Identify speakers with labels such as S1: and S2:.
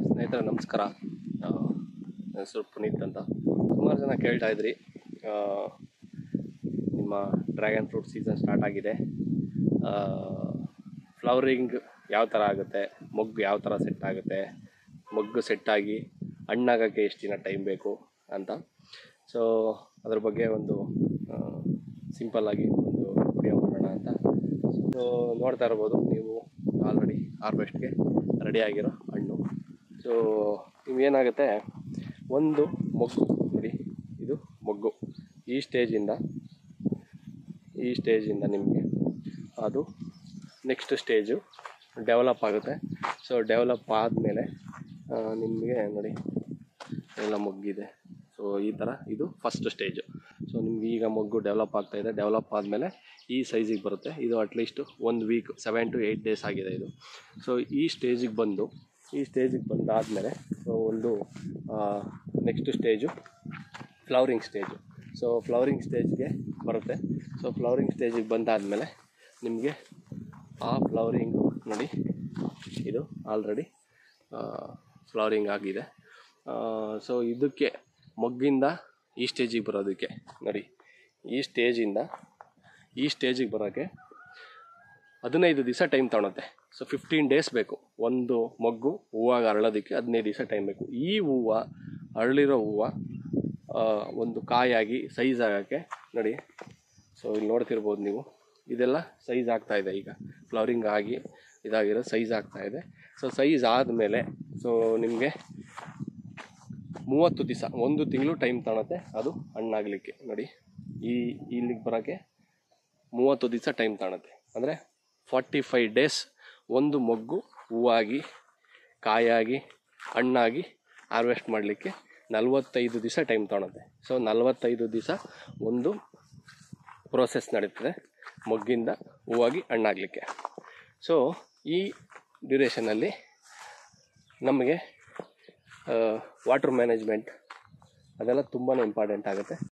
S1: ಸ್ನೇಹಿತರೆ ನಮಸ್ಕಾರ ಆ, ನನ್ನ ಹೆಸರು ಪುನೀತ್ ಅಂತ ಸುಮಾರು ಜನ ಕೇಳ್ತಾ ಇದ್ರಿ ಆ, ನಿಮ್ಮ ಡ್ರ್ಯಾಗನ್ ಫ್ರೂಟ್ ಸೀಸನ್ ಸ್ಟಾರ್ಟ್ ಆಗಿದೆ ಫ್ಲವರಿಂಗ್ ಯಾವ ಥರ ಆಗುತ್ತೆ ಮೊಗ್ಗು ಯಾವ ಥರ ಸೆಟ್ ಆಗುತ್ತೆ ಮೊಗ್ಗು ಸೆಟ್ಟಾಗಿ ಹಣ್ಣಾಗೋಕ್ಕೆ ಎಷ್ಟು ದಿನ ಟೈಮ್ ಬೇಕು ಅಂತ ಸೊ ಅದ್ರ ಬಗ್ಗೆ ಒಂದು ಸಿಂಪಲ್ಲಾಗಿ ಒಂದು ವಿಡಿಯೋ ಮಾಡೋಣ ಅಂತ ಸೊ ನೋಡ್ತಾ ಇರ್ಬೋದು ನೀವು ಆಲ್ರೆಡಿ ಹಾರ್ವೆಸ್ಟ್ಗೆ ರೆಡಿ ಆಗಿರೋ ಹಣ್ಣು ಸೊ ಏನಾಗುತ್ತೆ ಒಂದು ಮೊಗ್ಗು ನೋಡಿ ಇದು ಮೊಗ್ಗು ಈ ಸ್ಟೇಜಿಂದ ಈ ಸ್ಟೇಜಿಂದ ನಿಮಗೆ ಅದು ನೆಕ್ಸ್ಟ್ ಸ್ಟೇಜು ಡೆವಲಪ್ ಆಗುತ್ತೆ ಸೊ ಡೆವಲಪ್ ಆದಮೇಲೆ ನಿಮಗೆ ನೋಡಿ ಎಲ್ಲ ಮೊಗ್ಗಿದೆ ಸೊ ಈ ಥರ ಇದು ಫಸ್ಟ್ ಸ್ಟೇಜು ಸೊ ನಿಮ್ಗೆ ಈಗ ಮೊಗ್ಗು ಡೆವಲಪ್ ಆಗ್ತಾ ಇದೆ ಡೆವಲಪ್ ಆದಮೇಲೆ ಈ ಸೈಜಿಗೆ ಬರುತ್ತೆ ಇದು ಅಟ್ಲೀಸ್ಟ್ ಒಂದು week seven to eight days ಆಗಿದೆ ಇದು ಸೊ ಈ ಸ್ಟೇಜಿಗೆ ಬಂದು ಈ ಸ್ಟೇಜಿಗೆ ಬಂದಾದಮೇಲೆ ಸೊ ಒಂದು next stage flowering stage so flowering ಸ್ಟೇಜ್ಗೆ ಬರುತ್ತೆ ಸೊ ಫ್ಲವರಿಂಗ್ ಸ್ಟೇಜಿಗೆ ಬಂದಾದಮೇಲೆ ನಿಮಗೆ ಆ ಫ್ಲವರಿಂಗು ನೋಡಿ ಇದು ಆಲ್ರೆಡಿ ಫ್ಲವರಿಂಗ್ ಆಗಿದೆ ಸೊ ಇದಕ್ಕೆ ಮೊಗ್ಗಿಂದ ಈ ಸ್ಟೇಜಿಗೆ ಬರೋದಕ್ಕೆ ನೋಡಿ ಈ ಸ್ಟೇಜಿಂದ ಈ ಸ್ಟೇಜಿಗೆ ಬರೋಕ್ಕೆ ಹದಿನೈದು ದಿವಸ ಟೈಮ್ ತಗೊಳುತ್ತೆ ಸೊ ಫಿಫ್ಟೀನ್ ಡೇಸ್ ಬೇಕು ಒಂದು ಮೊಗ್ಗು ಹೂವಾಗ ಅರಳೋದಕ್ಕೆ ಹದಿನೈದು ದಿವಸ ಟೈಮ್ ಬೇಕು ಈ ಹೂವು ಅರಳಿರೋ ಹೂವು ಆ, ಒಂದು ಕಾಯಾಗಿ ಸೈಜ್ ಆಗೋಕ್ಕೆ ನೋಡಿ ಸೊ ಇಲ್ಲಿ ನೋಡ್ತಿರ್ಬೋದು ನೀವು ಇದೆಲ್ಲ ಸೈಜ್ ಆಗ್ತಾ ಇದೆ ಈಗ ಫ್ಲವರಿಂಗ್ ಆಗಿ ಇದಾಗಿರೋ ಸೈಜ್ ಆಗ್ತಾ ಇದೆ ಸೊ ಸೈಜ್ ಆದಮೇಲೆ ಸೊ ನಿಮಗೆ ಮೂವತ್ತು ದಿವಸ ಒಂದು ತಿಂಗಳು ಟೈಮ್ ತಗೊಳುತ್ತೆ ಅದು ಹಣ್ಣಾಗಲಿಕ್ಕೆ ನೋಡಿ ಈ ಇಲ್ಲಿಗೆ ಬರೋಕ್ಕೆ ಮೂವತ್ತು ದಿವಸ ಟೈಮ್ ತಗೊಳುತ್ತೆ ಅಂದರೆ ಫಾರ್ಟಿ ಫೈವ್ ಡೇಸ್ ಒಂದು ಮೊಗ್ಗು ಹೂವಾಗಿ ಕಾಯಾಗಿ ಹಣ್ಣಾಗಿ ಹಾರ್ವೆಸ್ಟ್ ಮಾಡಲಿಕ್ಕೆ ನಲವತ್ತೈದು ದಿವಸ ಟೈಮ್ ತಗೊಳುತ್ತೆ ಸೊ ನಲವತ್ತೈದು ದಿವಸ ಒಂದು ಪ್ರೋಸೆಸ್ ನಡೀತದೆ ಮೊಗ್ಗಿಂದ ಹೂವಾಗಿ ಹಣ್ಣಾಗಲಿಕ್ಕೆ ಸೊ ಈ ಡ್ಯೂರೇಷನಲ್ಲಿ ನಮಗೆ ವಾಟರ್ ಮ್ಯಾನೇಜ್ಮೆಂಟ್ ಅದೆಲ್ಲ ತುಂಬಾ ಇಂಪಾರ್ಟೆಂಟ್ ಆಗುತ್ತೆ